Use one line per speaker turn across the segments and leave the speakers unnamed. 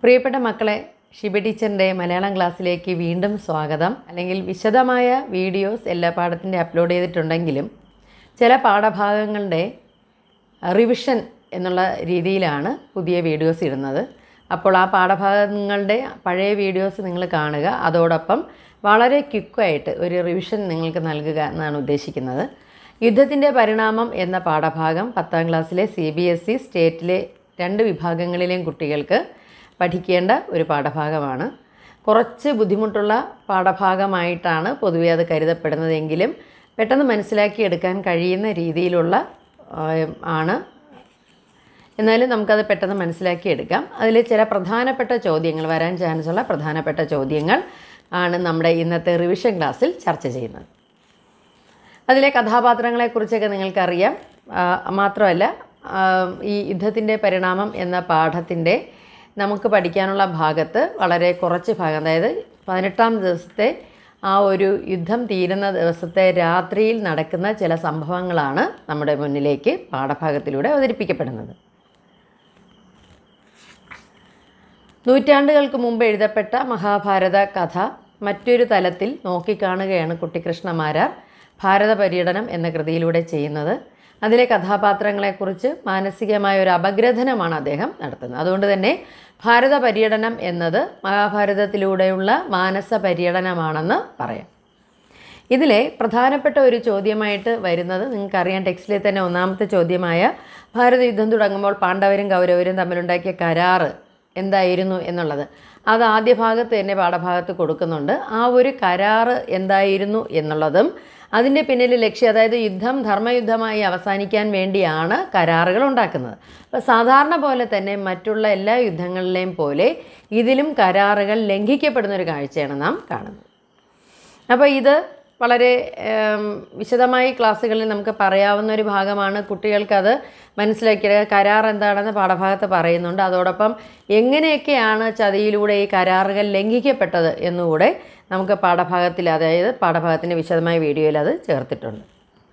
പ്രിയപ്പെട്ട മക്കളെ ഷിബി ടീച്ചറിൻ്റെ മലയാളം ക്ലാസ്സിലേക്ക് വീണ്ടും സ്വാഗതം അല്ലെങ്കിൽ വിശദമായ വീഡിയോസ് എല്ലാ പാഠത്തിൻ്റെ അപ്ലോഡ് ചെയ്തിട്ടുണ്ടെങ്കിലും ചില പാഠഭാഗങ്ങളുടെ റിവിഷൻ എന്നുള്ള രീതിയിലാണ് പുതിയ വീഡിയോസ് ഇടുന്നത് അപ്പോൾ ആ പാഠഭാഗങ്ങളുടെ പഴയ വീഡിയോസ് നിങ്ങൾ കാണുക അതോടൊപ്പം വളരെ ക്വിക്കായിട്ട് ഒരു റിവിഷൻ നിങ്ങൾക്ക് നൽകുക എന്നാണ് ഉദ്ദേശിക്കുന്നത് യുദ്ധത്തിൻ്റെ പരിണാമം എന്ന പാഠഭാഗം പത്താം ക്ലാസ്സിലെ സി ബി എസ് ഇ സ്റ്റേറ്റിലെ രണ്ട് വിഭാഗങ്ങളിലെയും കുട്ടികൾക്ക് പഠിക്കേണ്ട ഒരു പാഠഭാഗമാണ് കുറച്ച് ബുദ്ധിമുട്ടുള്ള പാഠഭാഗമായിട്ടാണ് പൊതുവെ അത് കരുതപ്പെടുന്നതെങ്കിലും പെട്ടെന്ന് മനസ്സിലാക്കിയെടുക്കാൻ കഴിയുന്ന രീതിയിലുള്ള ആ, ആണ് എന്നാലും നമുക്കത് പെട്ടെന്ന് മനസ്സിലാക്കിയെടുക്കാം അതിൽ ചില പ്രധാനപ്പെട്ട ചോദ്യങ്ങൾ വരാൻ ചാൻസുള്ള പ്രധാനപ്പെട്ട ചോദ്യങ്ങൾ ആണ് നമ്മുടെ ഇന്നത്തെ റിവിഷൻ ക്ലാസ്സിൽ ചർച്ച ചെയ്യുന്നത് അതിലെ കഥാപാത്രങ്ങളെക്കുറിച്ചൊക്കെ നിങ്ങൾക്കറിയാം ആ, മാത്രമല്ല ആ, ഈ യുദ്ധത്തിൻ്റെ പരിണാമം എന്ന പാഠത്തിൻ്റെ നമുക്ക് പഠിക്കാനുള്ള ഭാഗത്ത് വളരെ കുറച്ച് ഭാഗം അതായത് പതിനെട്ടാം ദിവസത്തെ ആ ഒരു യുദ്ധം തീരുന്ന ദിവസത്തെ രാത്രിയിൽ നടക്കുന്ന ചില സംഭവങ്ങളാണ് നമ്മുടെ മുന്നിലേക്ക് പാഠഭാഗത്തിലൂടെ അവതരിപ്പിക്കപ്പെടുന്നത് നൂറ്റാണ്ടുകൾക്ക് മുമ്പ് എഴുതപ്പെട്ട മഹാഭാരത കഥ മറ്റൊരു തലത്തിൽ നോക്കിക്കാണുകയാണ് കുട്ടിക്കൃഷ്ണമാരാർ ഭാരത പര്യടനം എന്ന കൃതിയിലൂടെ ചെയ്യുന്നത് അതിലെ കഥാപാത്രങ്ങളെക്കുറിച്ച് മാനസികമായ ഒരു അപഗ്രഥനമാണ് അദ്ദേഹം നടത്തുന്നത് അതുകൊണ്ട് തന്നെ ഭാരത പര്യടനം എന്നത് മഹാഭാരതത്തിലൂടെയുള്ള മാനസ പര്യടനമാണെന്ന് പറയാം ഇതിലെ പ്രധാനപ്പെട്ട ഒരു ചോദ്യമായിട്ട് വരുന്നത് നിങ്ങൾക്കറിയാം ടെക്സ്റ്റിലെ തന്നെ ഒന്നാമത്തെ ചോദ്യമായ ഭാരത യുദ്ധം തുടങ്ങുമ്പോൾ പാണ്ഡവരും കൗരവരും തമ്മിലുണ്ടാക്കിയ കരാറ് എന്തായിരുന്നു എന്നുള്ളത് അത് ആദ്യ ഭാഗത്ത് തന്നെ പാഠഭാഗത്ത് കൊടുക്കുന്നുണ്ട് ആ ഒരു കരാറ് എന്തായിരുന്നു എന്നുള്ളതും അതിൻ്റെ പിന്നിൽ ലക്ഷ്യം അതായത് യുദ്ധം ധർമ്മയുദ്ധമായി അവസാനിക്കാൻ വേണ്ടിയാണ് കരാറുകൾ ഉണ്ടാക്കുന്നത് അപ്പോൾ സാധാരണ പോലെ തന്നെ മറ്റുള്ള എല്ലാ യുദ്ധങ്ങളിലെയും പോലെ ഇതിലും കരാറുകൾ ലംഘിക്കപ്പെടുന്ന ഒരു കാഴ്ചയാണ് നാം കാണുന്നത് അപ്പോൾ ഇത് വളരെ ഏം, വിശദമായി ക്ലാസ്സുകളിൽ നമുക്ക് പറയാവുന്ന ഒരു ഭാഗമാണ് കുട്ടികൾക്കത് മനസ്സിലാക്കിയത് കരാർ എന്താണെന്ന് പാഠഭാഗത്ത് പറയുന്നുണ്ട് അതോടൊപ്പം എങ്ങനെയൊക്കെയാണ് ചതിയിലൂടെ ഈ കരാറുകൾ ലംഘിക്കപ്പെട്ടത് എന്നുകൂടെ നമുക്ക് പാഠഭാഗത്തിൽ അതായത് പാഠഭാഗത്തിൻ്റെ വിശദമായ വീഡിയോയിൽ അത് ചേർത്തിട്ടുണ്ട്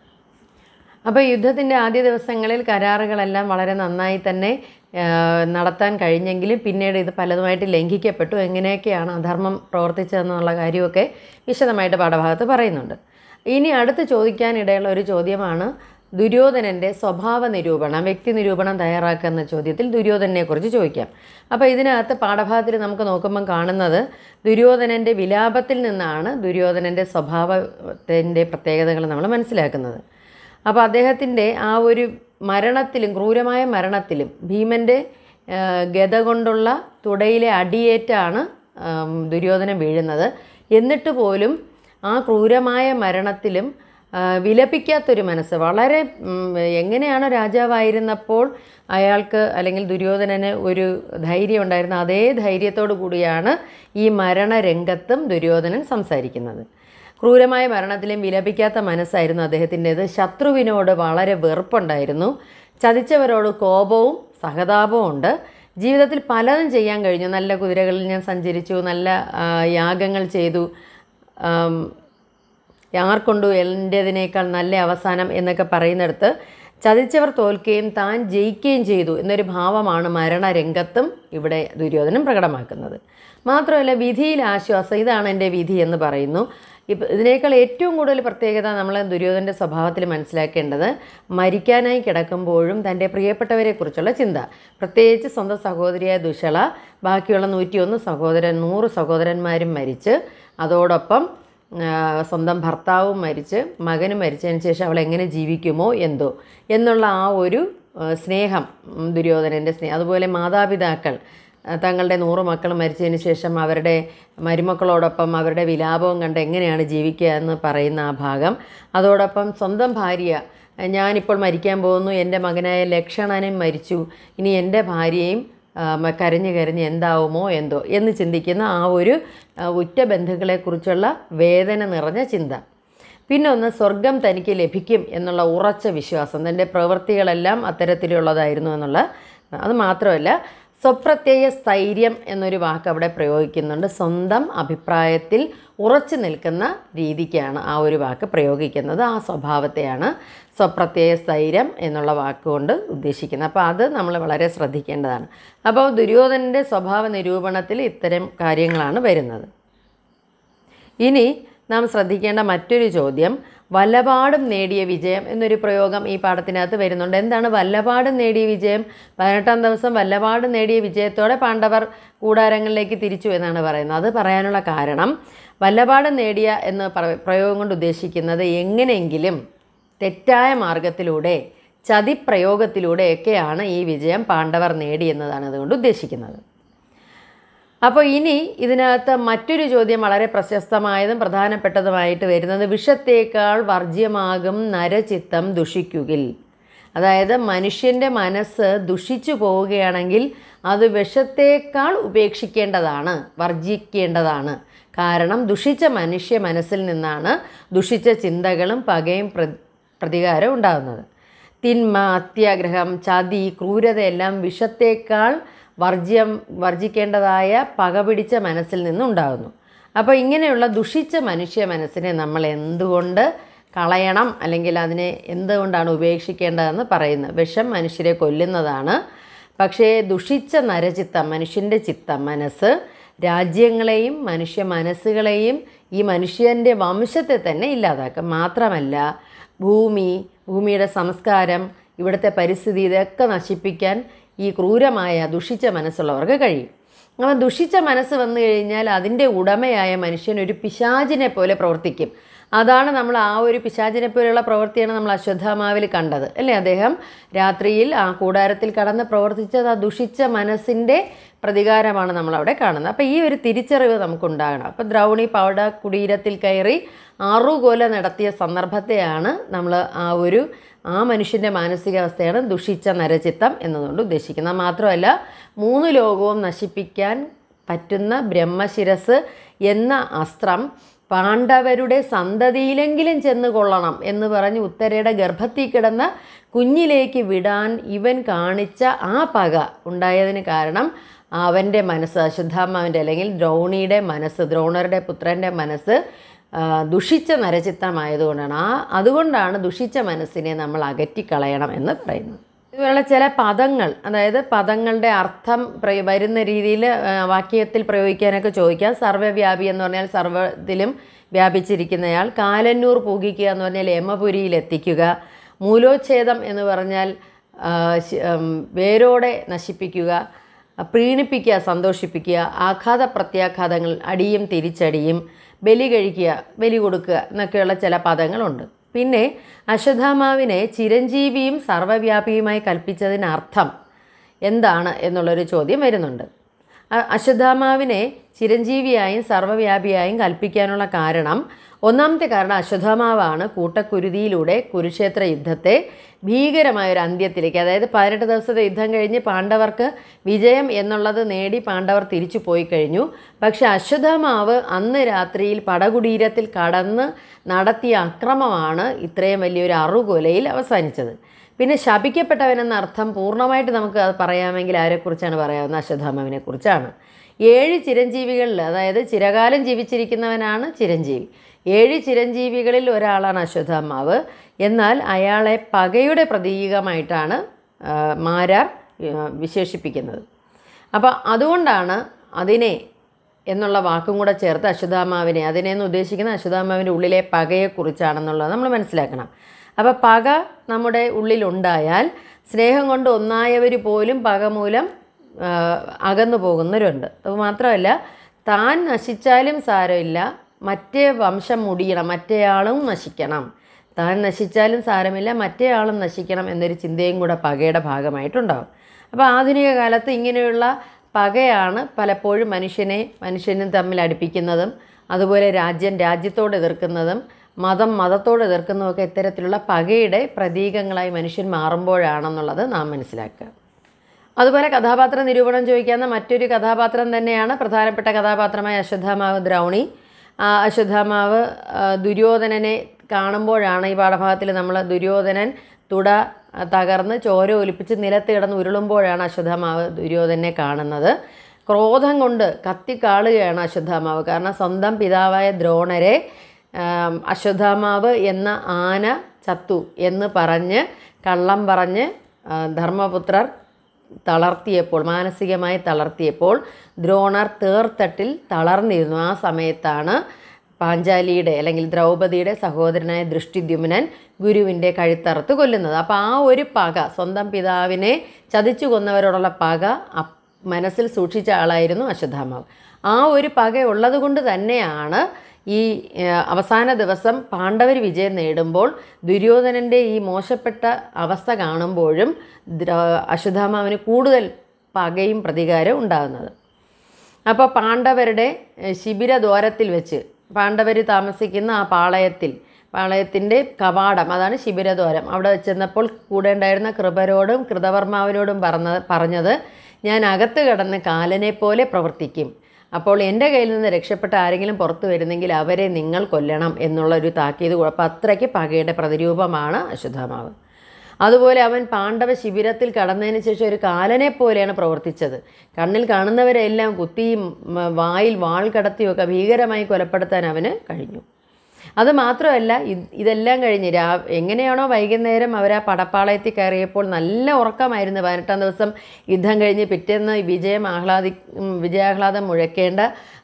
അപ്പോൾ യുദ്ധത്തിൻ്റെ ആദ്യ ദിവസങ്ങളിൽ കരാറുകളെല്ലാം വളരെ നന്നായി തന്നെ ആ, നടത്താൻ കഴിഞ്ഞെങ്കിലും പിന്നീട് ഇത് പലതുമായിട്ട് ലംഘിക്കപ്പെട്ടു എങ്ങനെയൊക്കെയാണ് അധർമ്മം പ്രവർത്തിച്ചതെന്നുള്ള കാര്യമൊക്കെ വിശദമായിട്ട് പാഠഭാഗത്ത് പറയുന്നുണ്ട് ഇനി അടുത്ത് ചോദിക്കാനിടയുള്ള ഒരു ചോദ്യമാണ് ദുര്യോധനൻ്റെ സ്വഭാവ നിരൂപണം വ്യക്തി നിരൂപണം തയ്യാറാക്കുന്ന ചോദ്യത്തിൽ ദുര്യോധനെക്കുറിച്ച് ചോദിക്കാം അപ്പോൾ ഇതിനകത്ത് പാഠഭാഗത്തിൽ നമുക്ക് നോക്കുമ്പം കാണുന്നത് ദുര്യോധനൻ്റെ വിലാപത്തിൽ നിന്നാണ് ദുര്യോധനൻ്റെ സ്വഭാവത്തിൻ്റെ പ്രത്യേകതകൾ നമ്മൾ മനസ്സിലാക്കുന്നത് അപ്പോൾ അദ്ദേഹത്തിൻ്റെ ആ ഒരു മരണത്തിലും ക്രൂരമായ മരണത്തിലും ഭീമൻ്റെ ആ, ഗത കൊണ്ടുള്ള തുടയിലെ അടിയേറ്റാണ് ആം, ദുര്യോധനൻ വീഴുന്നത് എന്നിട്ട് പോലും ആ ക്രൂരമായ മരണത്തിലും ആ, വിലപിക്കാത്തൊരു മനസ്സ് വളരെ ഉം, എങ്ങനെയാണ് രാജാവായിരുന്നപ്പോൾ അയാൾക്ക് അല്ലെങ്കിൽ ദുര്യോധനന് ഒരു ധൈര്യം ഉണ്ടായിരുന്ന അതേ ധൈര്യത്തോടു കൂടിയാണ് ഈ മരണരംഗത്തും ദുര്യോധനൻ സംസാരിക്കുന്നത് ക്രൂരമായ മരണത്തിലും വിലപിക്കാത്ത മനസ്സായിരുന്നു അദ്ദേഹത്തിൻ്റേത് ശത്രുവിനോട് വളരെ വെറുപ്പുണ്ടായിരുന്നു ചതിച്ചവരോട് കോപവും സഹതാപവും ഉണ്ട് ജീവിതത്തിൽ പലതും ചെയ്യാൻ കഴിഞ്ഞു നല്ല കുതിരകളിൽ ഞാൻ സഞ്ചരിച്ചു നല്ല ആ, യാഗങ്ങൾ ചെയ്തു ആം, ആർക്കൊണ്ടു എൻ്റേതിനേക്കാൾ നല്ല അവസാനം എന്നൊക്കെ പറയുന്നിടത്ത് ചതിച്ചവർ തോൽക്കുകയും താൻ ജയിക്കുകയും ചെയ്തു എന്നൊരു ഭാവമാണ് മരണരംഗത്തും ഇവിടെ ദുര്യോധനൻ പ്രകടമാക്കുന്നത് മാത്രമല്ല വിധിയിൽ ആശ്വാസം ഇതാണ് എൻ്റെ വിധി എന്ന് പറയുന്നു ഇപ്പം ഇതിനേക്കാൾ ഏറ്റവും കൂടുതൽ പ്രത്യേകത നമ്മൾ ദുര്യോധൻ്റെ സ്വഭാവത്തിൽ മനസ്സിലാക്കേണ്ടത് മരിക്കാനായി കിടക്കുമ്പോഴും തൻ്റെ പ്രിയപ്പെട്ടവരെക്കുറിച്ചുള്ള ചിന്ത പ്രത്യേകിച്ച് സ്വന്തം സഹോദരിയായ ദുഷള ബാക്കിയുള്ള നൂറ്റിയൊന്ന് സഹോദരൻ നൂറ് സഹോദരന്മാരും മരിച്ച് അതോടൊപ്പം ആ, സ്വന്തം ഭർത്താവും മരിച്ച് മകനും മരിച്ചതിന് ശേഷം അവൾ എങ്ങനെ ജീവിക്കുമോ എന്തോ എന്നുള്ള ആ ഒരു ആ, സ്നേഹം ഉം, ദുര്യോധനൻ്റെ സ്നേഹം അതുപോലെ മാതാപിതാക്കൾ ആ, തങ്ങളുടെ നൂറ് മക്കൾ മരിച്ചതിന് ശേഷം അവരുടെ മരുമക്കളോടൊപ്പം അവരുടെ വിലാപവും കണ്ട് എങ്ങനെയാണ് ജീവിക്കുക എന്ന് പറയുന്ന ആ ഭാഗം അതോടൊപ്പം സ്വന്തം ഭാര്യ ഞാനിപ്പോൾ മരിക്കാൻ പോകുന്നു എൻ്റെ മകനായ ലക്ഷണനും മരിച്ചു ഇനി എൻ്റെ ഭാര്യയും ആ, മ- കരഞ്ഞ് കരഞ്ഞ് എന്താവുമോ എന്തോ എന്ന് ചിന്തിക്കുന്ന ആ ഒരു ആ, ഉറ്റ ബന്ധുക്കളെക്കുറിച്ചുള്ള വേദന നിറഞ്ഞ ചിന്ത പിന്നെ ഒന്ന് സ്വർഗം തനിക്ക് ലഭിക്കും എന്നുള്ള ഉറച്ച വിശ്വാസം തൻ്റെ പ്രവൃത്തികളെല്ലാം അത്തരത്തിലുള്ളതായിരുന്നു എന്നുള്ള അത് മാത്രമല്ല സ്വപ്രത്യയ സ്ഥൈര്യം എന്നൊരു വാക്ക് അവിടെ പ്രയോഗിക്കുന്നുണ്ട് സ്വന്തം അഭിപ്രായത്തിൽ ഉറച്ചു നിൽക്കുന്ന രീതിക്കാണ് ആ ഒരു വാക്ക് പ്രയോഗിക്കുന്നത് ആ സ്വഭാവത്തെയാണ് സ്വപ്രത്യയ സ്ഥൈര്യം എന്നുള്ള വാക്കുകൊണ്ട് ഉദ്ദേശിക്കുന്നത് അപ്പോൾ അത് നമ്മൾ വളരെ ശ്രദ്ധിക്കേണ്ടതാണ് അപ്പോൾ ദുര്യോധനൻ്റെ സ്വഭാവ നിരൂപണത്തിൽ ഇത്തരം കാര്യങ്ങളാണ് വരുന്നത് ഇനി നാം ശ്രദ്ധിക്കേണ്ട മറ്റൊരു ചോദ്യം വല്ലപാടും നേടിയ വിജയം എന്നൊരു പ്രയോഗം ഈ പാഠത്തിനകത്ത് വരുന്നുണ്ട് എന്താണ് വല്ലപാടും നേടിയ വിജയം പതിനെട്ടാം ദിവസം വല്ലപാടും നേടിയ വിജയത്തോടെ പാണ്ഡവർ കൂടാരങ്ങളിലേക്ക് തിരിച്ചു എന്നാണ് പറയുന്നത് അത് പറയാനുള്ള കാരണം വല്ലപാടും നേടിയ എന്ന പ്ര- പ്രയോഗം കൊണ്ട് ഉദ്ദേശിക്കുന്നത് എങ്ങനെയെങ്കിലും തെറ്റായ മാർഗത്തിലൂടെ ചതിപ്രയോഗത്തിലൂടെയൊക്കെയാണ് ഈ വിജയം പാണ്ഡവർ നേടിയെന്നതാണ് അതുകൊണ്ട് ഉദ്ദേശിക്കുന്നത് അപ്പോൾ ഇനി ഇതിനകത്ത് മറ്റൊരു ചോദ്യം വളരെ പ്രശസ്തമായതും പ്രധാനപ്പെട്ടതുമായിട്ട് വരുന്നത് വിഷത്തേക്കാൾ വർജ്യമാകും നരചിത്തം ദുഷിക്കുകിൽ അതായത് മനുഷ്യൻ്റെ മനസ്സ് ദുഷിച്ചു പോവുകയാണെങ്കിൽ അത് വിഷത്തേക്കാൾ ഉപേക്ഷിക്കേണ്ടതാണ് വർജിക്കേണ്ടതാണ് കാരണം ദുഷിച്ച മനുഷ്യ മനസ്സിൽ നിന്നാണ് ദുഷിച്ച ചിന്തകളും പകയും പ്ര പ്രതികാരവും ഉണ്ടാകുന്നത് തിന്മ അത്യാഗ്രഹം ചതി ക്രൂരതയെല്ലാം വിഷത്തേക്കാൾ വർജ്യം വർജിക്കേണ്ടതായ പകപിടിച്ച മനസ്സിൽ നിന്നുണ്ടാകുന്നു അപ്പോൾ ഇങ്ങനെയുള്ള ദുഷിച്ച മനുഷ്യ മനസ്സിനെ നമ്മൾ എന്തുകൊണ്ട് കളയണം അല്ലെങ്കിൽ അതിനെ എന്തുകൊണ്ടാണ് ഉപേക്ഷിക്കേണ്ടതെന്ന് പറയുന്നത് വിഷം മനുഷ്യരെ കൊല്ലുന്നതാണ് പക്ഷേ ദുഷിച്ച നരചിത്തം മനുഷ്യൻ്റെ ചിത്തം മനസ്സ് രാജ്യങ്ങളെയും മനുഷ്യ മനസ്സുകളെയും ഈ മനുഷ്യൻ്റെ വംശത്തെ തന്നെ ഇല്ലാതാക്കും മാത്രമല്ല ഭൂമി ഭൂമിയുടെ സംസ്കാരം ഇവിടുത്തെ പരിസ്ഥിതി ഇതൊക്കെ നശിപ്പിക്കാൻ ഈ ക്രൂരമായ ദുഷിച്ച മനസ്സുള്ളവർക്ക് കഴിയും അപ്പം ദുഷിച്ച മനസ്സ് വന്നു കഴിഞ്ഞാൽ അതിൻ്റെ ഉടമയായ മനുഷ്യൻ ഒരു പിശാചിനെ പോലെ പ്രവർത്തിക്കും അതാണ് നമ്മൾ ആ ഒരു പിശാചിനെ പോലെയുള്ള പ്രവൃത്തിയാണ് നമ്മൾ അശ്വത്ഥാമാവിൽ കണ്ടത് അല്ലേ അദ്ദേഹം രാത്രിയിൽ ആ കൂടാരത്തിൽ കടന്ന് പ്രവർത്തിച്ചത് ആ ദുഷിച്ച മനസ്സിൻ്റെ പ്രതികാരമാണ് നമ്മളവിടെ കാണുന്നത് അപ്പോൾ ഈ ഒരു തിരിച്ചറിവ് നമുക്കുണ്ടാകണം അപ്പോൾ ദ്രൗണി പൗഡ കുടീരത്തിൽ കയറി ആറുകൊല നടത്തിയ സന്ദർഭത്തെയാണ് നമ്മൾ ആ ഒരു ആ മനുഷ്യൻ്റെ മാനസികാവസ്ഥയാണ് ദുഷിച്ച നരചിത്തം എന്നതുകൊണ്ട് ഉദ്ദേശിക്കുന്നത് മാത്രമല്ല മൂന്ന് ലോകവും നശിപ്പിക്കാൻ പറ്റുന്ന ബ്രഹ്മശിരസ് എന്ന അസ്ത്രം പാണ്ഡവരുടെ സന്തതിയിലെങ്കിലും ചെന്ന് കൊള്ളണം എന്ന് പറഞ്ഞ് ഉത്തരയുടെ ഗർഭത്തിൽ കിടന്ന കുഞ്ഞിലേക്ക് വിടാൻ ഇവൻ കാണിച്ച ആ പക ഉണ്ടായതിന് കാരണം അവൻ്റെ മനസ്സ് അശുദ്ധാമാവിൻ്റെ അല്ലെങ്കിൽ ദ്രോണിയുടെ മനസ്സ് ദ്രോണരുടെ പുത്രൻ്റെ മനസ്സ് ആ, ദുഷിച്ച നരചിത്രമായതുകൊണ്ടാണ് ആ അതുകൊണ്ടാണ് ദുഷിച്ച മനസ്സിനെ നമ്മൾ അകറ്റിക്കളയണം എന്ന് പറയുന്നത് ഇതുപോലുള്ള ചില പദങ്ങൾ അതായത് പദങ്ങളുടെ അർത്ഥം പ്രയ- വരുന്ന രീതിയിൽ വാക്യത്തിൽ പ്രയോഗിക്കാനൊക്കെ ചോദിക്കാം സർവ്വവ്യാപി എന്ന് പറഞ്ഞാൽ സർവ്വത്തിലും വ്യാപിച്ചിരിക്കുന്നയാൾ കാലന്നൂർ പൂകിക്കുക എന്ന് പറഞ്ഞാൽ യമപുരിയിൽ എത്തിക്കുക മൂലോച്ഛേദം എന്ന് പറഞ്ഞാൽ ആ, ശ- ഉം, വേരോടെ നശിപ്പിക്കുക പ്രീണിപ്പിക്കുക സന്തോഷിപ്പിക്കുക ആഘാത പ്രത്യാഘാതങ്ങൾ അടിയും തിരിച്ചടിയും ബലി കഴിക്കുക ബലി കൊടുക്കുക എന്നൊക്കെയുള്ള ചില പദങ്ങളുണ്ട് പിന്നെ അശ്വത്ഥാമാവിനെ ചിരഞ്ജീവിയും സർവ്വവ്യാപിയുമായി കൽപ്പിച്ചതിന് അർത്ഥം എന്താണ് എന്നുള്ളൊരു ചോദ്യം വരുന്നുണ്ട് അ- അശ്വത്ഥാമാവിനെ ചിരഞ്ജീവിയായും സർവ്വവ്യാപിയായും കൽപ്പിക്കാനുള്ള കാരണം ഒന്നാമത്തെ കാരണം അശ്വത്ഥാമാവാണ് കൂട്ടക്കുരുതിയിലൂടെ കുരുക്ഷേത്ര യുദ്ധത്തെ ഭീകരമായ ഒരു അന്ത്യത്തിലേക്ക് അതായത് പതിനെട്ട് ദിവസത്തെ യുദ്ധം കഴിഞ്ഞ് പാണ്ഡവർക്ക് വിജയം എന്നുള്ളത് നേടി പാണ്ഡവർ തിരിച്ചു പോയി കഴിഞ്ഞു പക്ഷെ അശ്വത്ഥാമാവ് അന്ന് രാത്രിയിൽ പടകുടീരത്തിൽ കടന്ന് നടത്തിയ അക്രമമാണ് ഇത്രയും വലിയൊരു അറുകൊലയിൽ അവസാനിച്ചത് പിന്നെ ശപിക്കപ്പെട്ടവനെന്ന അർത്ഥം പൂർണ്ണമായിട്ട് നമുക്ക് അത് പറയാമെങ്കിൽ ആരെക്കുറിച്ചാണ് പറയാവുന്നത് അശ്വത്ഥാമാവിനെ കുറിച്ചാണ് ഏഴ് ചിരഞ്ജീവികളിൽ അതായത് ചിരകാലം ജീവിച്ചിരിക്കുന്നവനാണ് ചിരഞ്ജീവി ഏഴ് ചിരഞ്ജീവികളിൽ ഒരാളാണ് അശ്വത്ഥാമാവ് എന്നാൽ അയാളെ പകയുടെ പ്രതീകമായിട്ടാണ് ആ, മാരാർ ആ, വിശേഷിപ്പിക്കുന്നത് അപ്പോൾ അതുകൊണ്ടാണ് അതിനെ എന്നുള്ള വാക്കും കൂടെ ചേർത്ത് അശ്വത്ഥാമാവിനെ അതിനെ എന്ന് ഉദ്ദേശിക്കുന്ന അശ്വത്ഥാമാവിൻ്റെ ഉള്ളിലെ പകയെക്കുറിച്ചാണെന്നുള്ളത് നമ്മൾ മനസ്സിലാക്കണം അപ്പോൾ പക നമ്മുടെ ഉള്ളിലുണ്ടായാൽ സ്നേഹം കൊണ്ട് ഒന്നായവർ പോലും പക മൂലം ആ, അകന്നു പോകുന്നവരുണ്ട് അത് മാത്രമല്ല താൻ നശിച്ചാലും സാരമില്ല മറ്റേ വംശം മുടിയണം മറ്റേയാളും നശിക്കണം താൻ നശിച്ചാലും സാരമില്ല മറ്റേയാളും നശിക്കണം എന്നൊരു ചിന്തയും കൂടെ പകയുടെ ഭാഗമായിട്ടുണ്ടാകും അപ്പോൾ ആധുനിക കാലത്ത് ഇങ്ങനെയുള്ള പകയാണ് പലപ്പോഴും മനുഷ്യനെ മനുഷ്യനും തമ്മിൽ അടുപ്പിക്കുന്നതും അതുപോലെ രാജ്യം രാജ്യത്തോട് എതിർക്കുന്നതും മതം മതത്തോട് എതിർക്കുന്നതുമൊക്കെ ഇത്തരത്തിലുള്ള പകയുടെ പ്രതീകങ്ങളായി മനുഷ്യൻ മാറുമ്പോഴാണെന്നുള്ളത് നാം മനസ്സിലാക്കുക അതുപോലെ കഥാപാത്ര നിരൂപണം ചോദിക്കാവുന്ന മറ്റൊരു കഥാപാത്രം തന്നെയാണ് പ്രധാനപ്പെട്ട കഥാപാത്രമായ അശ്വത്ഥാമാവ് ദ്രൗണി ആ അശ്വത്ഥാമാവ് ആ, ദുര്യോധനനെ കാണുമ്പോഴാണ് ഈ പാഠഭാഗത്തിൽ നമ്മൾ ദുര്യോധനൻ തുട തകർന്ന് ചോര ഒലിപ്പിച്ച് നിലത്ത് കിടന്ന് ഉരുളുമ്പോഴാണ് അശ്വത്ഥമാവ് ദുര്യോധനെ കാണുന്നത് ക്രോധം കൊണ്ട് കത്തിക്കാളുകയാണ് അശ്വത്ഥമാവ് കാരണം സ്വന്തം പിതാവായ ദ്രോണരെ ആം, അശ്വത്ഥമാവ് എന്ന ആന ചത്തു എന്ന് പറഞ്ഞ് കള്ളം പറഞ്ഞ് ആ, ധർമ്മപുത്രർ തളർത്തിയപ്പോൾ മാനസികമായി തളർത്തിയപ്പോൾ ദ്രോണർ തേർത്തട്ടിൽ തളർന്നിരുന്നു ആ സമയത്താണ് പാഞ്ചാലിയുടെ അല്ലെങ്കിൽ ദ്രൗപദിയുടെ സഹോദരനായ ദൃഷ്ടിദ്യുമ്നൻ ഗുരുവിൻ്റെ കഴുത്തറുത്ത് കൊല്ലുന്നത് അപ്പോൾ ആ ഒരു പക സ്വന്തം പിതാവിനെ ചതിച്ചു കൊന്നവരോടുള്ള പക അപ്- മനസ്സിൽ സൂക്ഷിച്ച ആളായിരുന്നു അശ്വത്ഥാമാവ് ആ ഒരു പക ഉള്ളത് കൊണ്ട് തന്നെയാണ് ഈ ഏഹ്, അവസാന ദിവസം പാണ്ഡവർ വിജയം നേടുമ്പോൾ ദുര്യോധനൻ്റെ ഈ മോശപ്പെട്ട അവസ്ഥ കാണുമ്പോഴും ദ്ര- അശ്വത്ഥാമാവിന് കൂടുതൽ പകയും പ്രതികാരവും ഉണ്ടാകുന്നത് അപ്പോൾ പാണ്ഡവരുടെ ഏഹ്, ശിബിരദ്വാരത്തിൽ വെച്ച് പാണ്ഡവർ താമസിക്കുന്ന ആ പാളയത്തിൽ പാളയത്തിൻ്റെ കവാടം അതാണ് ശിബിരദ്വാരം അവിടെ ചെന്നപ്പോൾ കൂടെ ഉണ്ടായിരുന്ന കൃപരോടും കൃതവർമാവിനോടും പറഞ്ഞ പറഞ്ഞത് ഞാൻ അകത്ത് കിടന്ന് കാലനെ പോലെ പ്രവർത്തിക്കും അപ്പോൾ എൻ്റെ കയ്യിൽ നിന്ന് രക്ഷപ്പെട്ട ആരെങ്കിലും പുറത്തു വരുന്നെങ്കിൽ അവരെ നിങ്ങൾ കൊല്ലണം എന്നുള്ള ഒരു താക്കീത് കൂടെ അപ്പം അത്രയ്ക്ക് പകയുടെ പ്രതിരൂപമാണ് അശ്വത്ഥാമാവ് അതുപോലെ അവൻ പാണ്ഡവ ശിബിരത്തിൽ കടന്നതിന് ശേഷം ഒരു കാലനെ പോലെയാണ് പ്രവർത്തിച്ചത് കണ്ണിൽ കാണുന്നവരെല്ലാം കുത്തിയും മ, വായിൽ വാൾ കടത്തിയൊക്കെ ഭീകരമായി കൊലപ്പെടുത്താൻ അവന് കഴിഞ്ഞു അത് മാത്രമല്ല ഇത് ഇതെല്ലാം കഴിഞ്ഞ് രാ എങ്ങനെയാണോ വൈകുന്നേരം അവർ ആ പടപ്പാളയത്തിൽ കയറിയപ്പോൾ നല്ല ഉറക്കമായിരുന്നു പതിനെട്ടാം ദിവസം യുദ്ധം കഴിഞ്ഞ് പിറ്റേന്ന് വിജയം ആഹ്ലാദി ഉം, വിജയാഹ്ലാദം മുഴക്കേണ്ട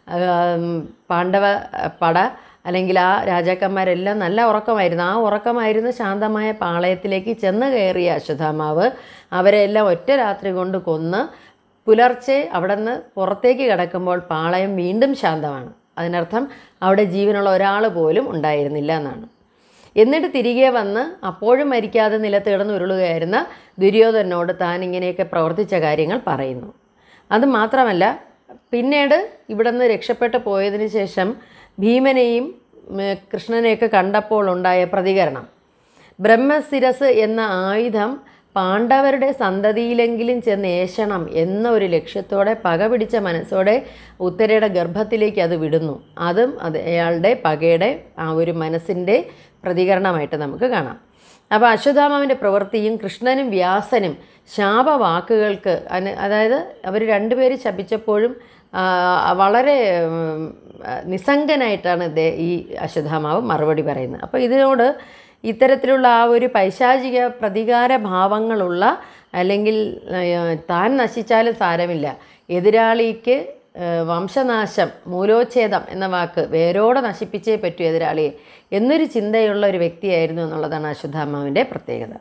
ആം, പാണ്ഡവ പട അല്ലെങ്കിൽ ആ രാജാക്കന്മാരെല്ലാം നല്ല ഉറക്കമായിരുന്നു ആ ഉറക്കമായിരുന്നു ശാന്തമായ പാളയത്തിലേക്ക് ചെന്ന് കയറിയ അശ്വത്ഥാമാവ് അവരെല്ലാം ഒറ്റ രാത്രി കൊണ്ട് കൊന്ന് പുലർച്ചെ അവിടെ നിന്ന് പുറത്തേക്ക് കിടക്കുമ്പോൾ പാളയം വീണ്ടും ശാന്തമാണ് അതിനർത്ഥം അവിടെ ജീവനുള്ള ഒരാൾ പോലും ഉണ്ടായിരുന്നില്ല എന്നാണ് എന്നിട്ട് തിരികെ വന്ന് അപ്പോഴും മരിക്കാതെ നിലത്ത് കിടന്ന് ഉരുളുകയായിരുന്ന ദുര്യോധനോട് താൻ ഇങ്ങനെയൊക്കെ പ്രവർത്തിച്ച കാര്യങ്ങൾ പറയുന്നു അത് മാത്രമല്ല പിന്നീട് ഇവിടെ നിന്ന് രക്ഷപ്പെട്ടു പോയതിന് ശേഷം ഭീമനെയും ഉം, കൃഷ്ണനെയൊക്കെ കണ്ടപ്പോൾ ഉണ്ടായ പ്രതികരണം ബ്രഹ്മശിരസ് എന്ന ആയുധം പാണ്ഡവരുടെ സന്തതിയിലെങ്കിലും ചെന്ന് ഏശണം എന്ന ഒരു ലക്ഷ്യത്തോടെ പക പിടിച്ച മനസ്സോടെ ഉത്തരയുടെ ഗർഭത്തിലേക്ക് അത് വിടുന്നു അതും അത് അയാളുടെ പകയുടെ ആ ഒരു മനസ്സിൻ്റെ പ്രതികരണമായിട്ട് നമുക്ക് കാണാം അപ്പോൾ അശ്വത്ഥാമാവിൻ്റെ പ്രവൃത്തിയും കൃഷ്ണനും വ്യാസനും ശാപവാക്കുകൾക്ക് അന- അതായത് അവർ രണ്ടുപേരും ശപിച്ചപ്പോഴും ആ, വളരെ ഉം, നിസ്സംഗനായിട്ടാണ് ഇതേ ഈ അശ്വത്ഥാമാവ് മറുപടി പറയുന്നത് അപ്പോൾ ഇതിനോട് ഇത്തരത്തിലുള്ള ആ ഒരു പൈശാചിക പ്രതികാര ഭാവങ്ങളുള്ള അല്ലെങ്കിൽ ഏഹ്, താൻ നശിച്ചാലും സാരമില്ല എതിരാളിക്ക് ഏഹ്, വംശനാശം മൂലോച്ഛേദം എന്ന വാക്ക് വേരോടെ നശിപ്പിച്ചേ പറ്റൂ എതിരാളിയെ എന്നൊരു ചിന്തയുള്ള ഒരു വ്യക്തിയായിരുന്നു എന്നുള്ളതാണ് അശ്വത്ഥാമാവിൻ്റെ പ്രത്യേകത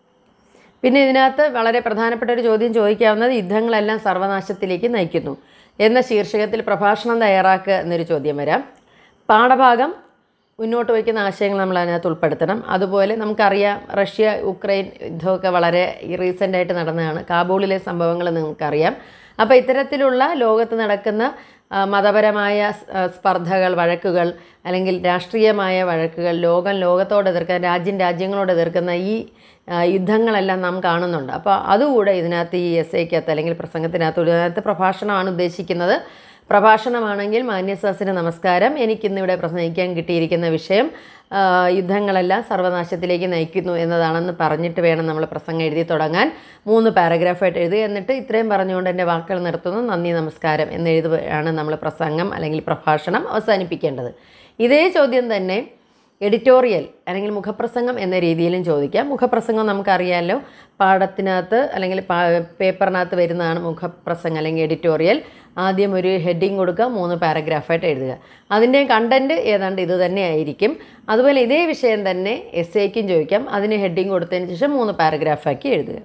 പിന്നെ ഇതിനകത്ത് വളരെ പ്രധാനപ്പെട്ട ഒരു ചോദ്യം ചോദിക്കാവുന്നത് യുദ്ധങ്ങളെല്ലാം സർവനാശത്തിലേക്ക് നയിക്കുന്നു എന്ന ശീർഷകത്തിൽ പ്രഭാഷണം തയ്യാറാക്കുക എന്നൊരു ചോദ്യം വരാം പാഠഭാഗം മുന്നോട്ട് വയ്ക്കുന്ന ആശയങ്ങൾ നമ്മൾ അതിനകത്ത് ഉൾപ്പെടുത്തണം അതുപോലെ നമുക്കറിയാം റഷ്യ ഉക്രൈൻ യുദ്ധമൊക്കെ വളരെ റീസെൻ്റായിട്ട് നടന്നതാണ് കാബൂളിലെ സംഭവങ്ങൾ നിങ്ങൾക്കറിയാം അപ്പോൾ ഇത്തരത്തിലുള്ള ലോകത്ത് നടക്കുന്ന ആ, മതപരമായ സ്- ആ, സ്പർദ്ധകൾ വഴക്കുകൾ അല്ലെങ്കിൽ രാഷ്ട്രീയമായ വഴക്കുകൾ ലോകം ലോകത്തോട് എതിർക്കാൻ രാജ്യം രാജ്യങ്ങളോട് എതിർക്കുന്ന ഈ ആ, യുദ്ധങ്ങളെല്ലാം നാം കാണുന്നുണ്ട് അപ്പോൾ അതുകൂടെ ഇതിനകത്ത് ഈ എസ് ഐക്കകത്ത് അല്ലെങ്കിൽ പ്രസംഗത്തിനകത്ത് ഇതിനകത്ത് പ്രഭാഷണമാണ് ഉദ്ദേശിക്കുന്നത് പ്രഭാഷണമാണെങ്കിൽ മാന്യസാസിന് നമസ്കാരം എനിക്കിന്നിവിടെ പ്രസംഗിക്കാൻ കിട്ടിയിരിക്കുന്ന വിഷയം ആ, യുദ്ധങ്ങളെല്ലാം സർവനാശത്തിലേക്ക് നയിക്കുന്നു എന്നതാണെന്ന് പറഞ്ഞിട്ട് വേണം നമ്മൾ പ്രസംഗം എഴുതി തുടങ്ങാൻ മൂന്ന് പാരഗ്രാഫായിട്ട് എഴുതുക എന്നിട്ട് ഇത്രയും പറഞ്ഞുകൊണ്ട് എൻ്റെ വാക്കുകൾ നിർത്തുന്നു നന്ദി നമസ്കാരം എന്നെഴുതുകയാണ് നമ്മൾ പ്രസംഗം അല്ലെങ്കിൽ പ്രഭാഷണം അവസാനിപ്പിക്കേണ്ടത് ഇതേ ചോദ്യം തന്നെ എഡിറ്റോറിയൽ അല്ലെങ്കിൽ മുഖപ്രസംഗം എന്ന രീതിയിലും ചോദിക്കാം മുഖപ്രസംഗം നമുക്കറിയാമല്ലോ പാഠത്തിനകത്ത് അല്ലെങ്കിൽ പാ- പേപ്പറിനകത്ത് വരുന്നതാണ് മുഖപ്രസംഗം അല്ലെങ്കിൽ എഡിറ്റോറിയൽ ആദ്യം ഒരു ഹെഡിങ് കൊടുക്കുക മൂന്ന് പാരഗ്രാഫായിട്ട് എഴുതുക അതിൻ്റെ കണ്ടൻറ്റ് ഏതാണ്ട് ഇത് തന്നെ ആയിരിക്കും അതുപോലെ ഇതേ വിഷയം തന്നെ എസ് എക്കും ചോദിക്കാം അതിന് ഹെഡിങ് കൊടുത്തതിന് ശേഷം മൂന്ന് പാരഗ്രാഫാക്കി എഴുതുക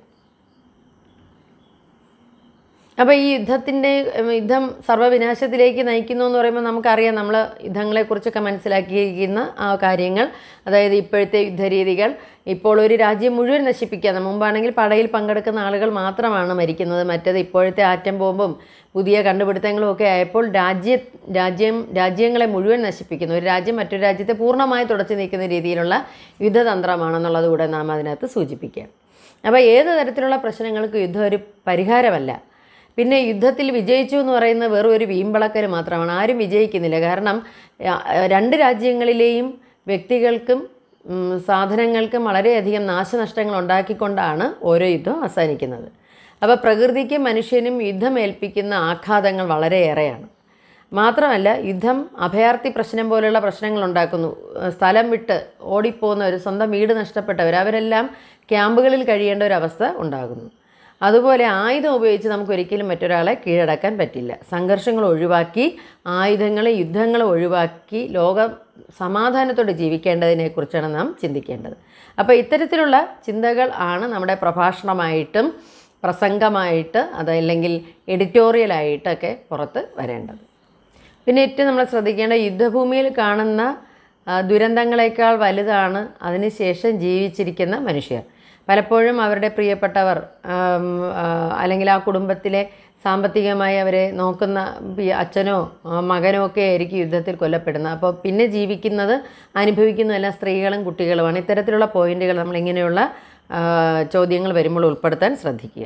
അപ്പോൾ ഈ യുദ്ധത്തിൻ്റെ ഉം, യുദ്ധം സർവ്വവിനാശത്തിലേക്ക് നയിക്കുന്നു എന്ന് പറയുമ്പോൾ നമുക്കറിയാം നമ്മൾ യുദ്ധങ്ങളെക്കുറിച്ചൊക്കെ മനസ്സിലാക്കിയിരിക്കുന്ന ആ കാര്യങ്ങൾ അതായത് ഇപ്പോഴത്തെ യുദ്ധരീതികൾ ഇപ്പോൾ ഒരു രാജ്യം മുഴുവൻ നശിപ്പിക്കുക മുമ്പാണെങ്കിൽ പടയിൽ പങ്കെടുക്കുന്ന ആളുകൾ മാത്രമാണ് മരിക്കുന്നത് മറ്റേത് ഇപ്പോഴത്തെ ആറ്റം ബോംബും പുതിയ കണ്ടുപിടുത്തങ്ങളും ഒക്കെ ആയപ്പോൾ രാജ്യ രാജ്യം രാജ്യങ്ങളെ മുഴുവൻ നശിപ്പിക്കുന്നു ഒരു രാജ്യം മറ്റൊരു രാജ്യത്തെ പൂർണ്ണമായി തുടച്ചു നീക്കുന്ന രീതിയിലുള്ള യുദ്ധതന്ത്രമാണെന്നുള്ളത് കൂടെ നാം അതിനകത്ത് സൂചിപ്പിക്കുക അപ്പോൾ ഏത് തരത്തിലുള്ള പ്രശ്നങ്ങൾക്ക് യുദ്ധം ഒരു പരിഹാരമല്ല പിന്നെ യുദ്ധത്തിൽ വിജയിച്ചു എന്ന് പറയുന്നത് വെറും ഒരു വീമ്പളക്കൽ മാത്രമാണ് ആരും വിജയിക്കുന്നില്ല കാരണം ആ, രണ്ട് രാജ്യങ്ങളിലെയും വ്യക്തികൾക്കും ഉം, സാധനങ്ങൾക്കും വളരെയധികം നാശനഷ്ടങ്ങൾ ഉണ്ടാക്കിക്കൊണ്ടാണ് ഓരോ യുദ്ധവും അവസാനിക്കുന്നത് അപ്പോൾ പ്രകൃതിക്കും മനുഷ്യനും യുദ്ധം ഏൽപ്പിക്കുന്ന ആഘാതങ്ങൾ വളരെയേറെയാണ് മാത്രമല്ല യുദ്ധം അഭയാർത്ഥി പ്രശ്നം പോലുള്ള പ്രശ്നങ്ങൾ ഉണ്ടാക്കുന്നു ഏഹ് സ്ഥലം വിട്ട് ഓടിപ്പോകുന്നവർ സ്വന്തം വീട് നഷ്ടപ്പെട്ടവർ അവരെല്ലാം ക്യാമ്പുകളിൽ കഴിയേണ്ട ഒരു അവസ്ഥ ഉണ്ടാകുന്നു അതുപോലെ ആയുധം ഉപയോഗിച്ച് നമുക്ക് ഒരിക്കലും മറ്റൊരാളെ കീഴടക്കാൻ പറ്റില്ല സംഘർഷങ്ങൾ ഒഴിവാക്കി ആയുധങ്ങളെ യുദ്ധങ്ങളെ ഒഴിവാക്കി ലോകം സമാധാനത്തോടെ ജീവിക്കേണ്ടതിനെക്കുറിച്ചാണ് നാം ചിന്തിക്കേണ്ടത് അപ്പോൾ ഇത്തരത്തിലുള്ള ചിന്തകൾ ആണ് നമ്മുടെ പ്രഭാഷണമായിട്ടും പ്രസംഗമായിട്ട് അതല്ലെങ്കിൽ എഡിറ്റോറിയലായിട്ടൊക്കെ പുറത്ത് വരേണ്ടത് പിന്നെ ഏറ്റവും നമ്മൾ ശ്രദ്ധിക്കേണ്ട യുദ്ധഭൂമിയിൽ കാണുന്ന ആ, ദുരന്തങ്ങളെക്കാൾ വലുതാണ് അതിനുശേഷം ജീവിച്ചിരിക്കുന്ന മനുഷ്യർ പലപ്പോഴും അവരുടെ പ്രിയപ്പെട്ടവർ ആം, ആ, അല്ലെങ്കിൽ ആ കുടുംബത്തിലെ സാമ്പത്തികമായി അവരെ നോക്കുന്ന പി- അച്ഛനോ ആ, മകനോ ഒക്കെ ആയിരിക്കും യുദ്ധത്തിൽ കൊല്ലപ്പെടുന്നത് അപ്പോൾ പിന്നെ ജീവിക്കുന്നത് അനുഭവിക്കുന്നതെല്ലാം സ്ത്രീകളും കുട്ടികളുമാണ് ഇത്തരത്തിലുള്ള പോയിന്റുകൾ നമ്മൾ ഇങ്ങനെയുള്ള ആ, ചോദ്യങ്ങൾ വരുമ്പോൾ ഉൾപ്പെടുത്താൻ ശ്രദ്ധിക്കുക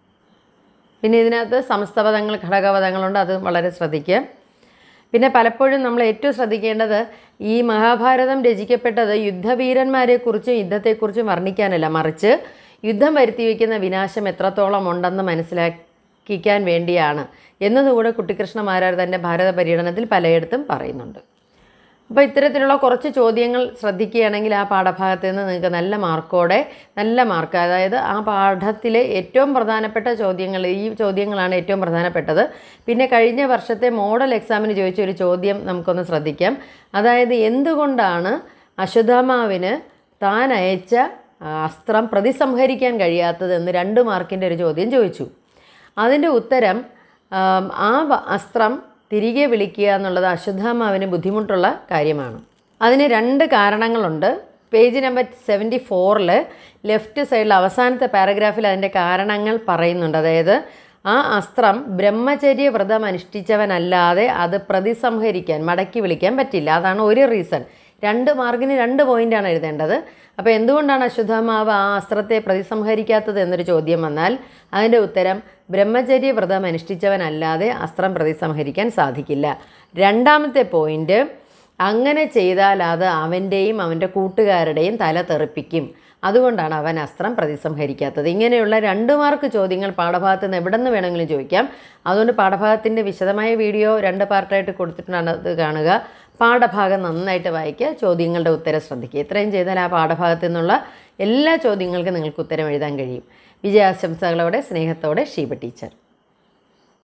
പിന്നെ ഇതിനകത്ത് സമസ്തപദങ്ങൾ ഘടകപദങ്ങളുണ്ട് അത് വളരെ ശ്രദ്ധിക്കുക പിന്നെ പലപ്പോഴും നമ്മൾ ഏറ്റവും ശ്രദ്ധിക്കേണ്ടത് ഈ മഹാഭാരതം രചിക്കപ്പെട്ടത് യുദ്ധവീരന്മാരെക്കുറിച്ചും യുദ്ധത്തെക്കുറിച്ചും വർണ്ണിക്കാനല്ല മറിച്ച് യുദ്ധം വരുത്തി വയ്ക്കുന്ന വിനാശം എത്രത്തോളം ഉണ്ടെന്ന് മനസ്സിലാക്കിക്കാൻ വേണ്ടിയാണ് എന്നതുകൂടെ കുട്ടിക്കൃഷ്ണമാരാർ തൻ്റെ ഭാരത പര്യടനത്തിൽ പലയിടത്തും പറയുന്നുണ്ട് അപ്പോൾ ഇത്തരത്തിലുള്ള കുറച്ച് ചോദ്യങ്ങൾ ശ്രദ്ധിക്കുകയാണെങ്കിൽ ആ പാഠഭാഗത്ത് നിന്ന് നിങ്ങൾക്ക് നല്ല മാർക്കോടെ നല്ല മാർക്ക് അതായത് ആ പാഠത്തിലെ ഏറ്റവും പ്രധാനപ്പെട്ട ചോദ്യങ്ങൾ ഈ ചോദ്യങ്ങളാണ് ഏറ്റവും പ്രധാനപ്പെട്ടത് പിന്നെ കഴിഞ്ഞ വർഷത്തെ മോഡൽ എക്സാമിന് ചോദിച്ച ഒരു ചോദ്യം നമുക്കൊന്ന് ശ്രദ്ധിക്കാം അതായത് എന്തുകൊണ്ടാണ് അശ്വത്ഥാമാവിന് താൻ അയച്ച ആ, അസ്ത്രം പ്രതിസംഹരിക്കാൻ കഴിയാത്തതെന്ന് രണ്ട് മാർക്കിൻ്റെ ഒരു ചോദ്യം ചോദിച്ചു അതിൻ്റെ ഉത്തരം ആം, ആ വ- അസ്ത്രം തിരികെ വിളിക്കുക എന്നുള്ളത് അശ്വത്ഥാമാവിന് ബുദ്ധിമുട്ടുള്ള കാര്യമാണ് അതിന് രണ്ട് കാരണങ്ങളുണ്ട് പേജ് നമ്പർ സെവൻറ്റി ഫോറിൽ ലെഫ്റ്റ് സൈഡിൽ അവസാനത്തെ പാരഗ്രാഫിൽ അതിൻ്റെ കാരണങ്ങൾ പറയുന്നുണ്ട് അതായത് ആ അസ്ത്രം ബ്രഹ്മചര്യ വ്രതം അനുഷ്ഠിച്ചവനല്ലാതെ അത് പ്രതിസംഹരിക്കാൻ മടക്കി വിളിക്കാൻ പറ്റില്ല അതാണ് ഒരു റീസൺ രണ്ട് മാർക്കിന് രണ്ട് പോയിൻ്റാണ് എഴുതേണ്ടത് അപ്പോൾ എന്തുകൊണ്ടാണ് അശ്വത്ഥാമാവ് ആ അസ്ത്രത്തെ പ്രതിസംഹരിക്കാത്തത് എന്നൊരു ചോദ്യം വന്നാൽ അതിൻ്റെ ഉത്തരം ബ്രഹ്മചര്യ വ്രതം അനുഷ്ഠിച്ചവനല്ലാതെ അസ്ത്രം പ്രതിസംഹരിക്കാൻ സാധിക്കില്ല രണ്ടാമത്തെ പോയിന്റ് അങ്ങനെ ചെയ്താൽ അത് അവൻ്റെയും അവൻ്റെ കൂട്ടുകാരുടെയും തല തെറിപ്പിക്കും അതുകൊണ്ടാണ് അവൻ അസ്ത്രം പ്രതിസംഹരിക്കാത്തത് ഇങ്ങനെയുള്ള രണ്ട് മാർക്ക് ചോദ്യങ്ങൾ പാഠഭാഗത്ത് നിന്ന് എവിടെ നിന്ന് വേണമെങ്കിലും ചോദിക്കാം അതുകൊണ്ട് പാഠഭാഗത്തിൻ്റെ വിശദമായ വീഡിയോ രണ്ട് പാർട്ടായിട്ട് കൊടുത്തിട്ടാണ് അത് കാണുക പാഠഭാഗം നന്നായിട്ട് വായിക്കുക ചോദ്യങ്ങളുടെ ഉത്തരം ശ്രദ്ധിക്കുക ഇത്രയും ചെയ്താൽ ആ പാഠഭാഗത്തു നിന്നുള്ള എല്ലാ ചോദ്യങ്ങൾക്കും നിങ്ങൾക്ക് ഉത്തരം എഴുതാൻ കഴിയും വിജയാശംസകളോടെ സ്നേഹത്തോടെ ഷീബ ടീച്ചർ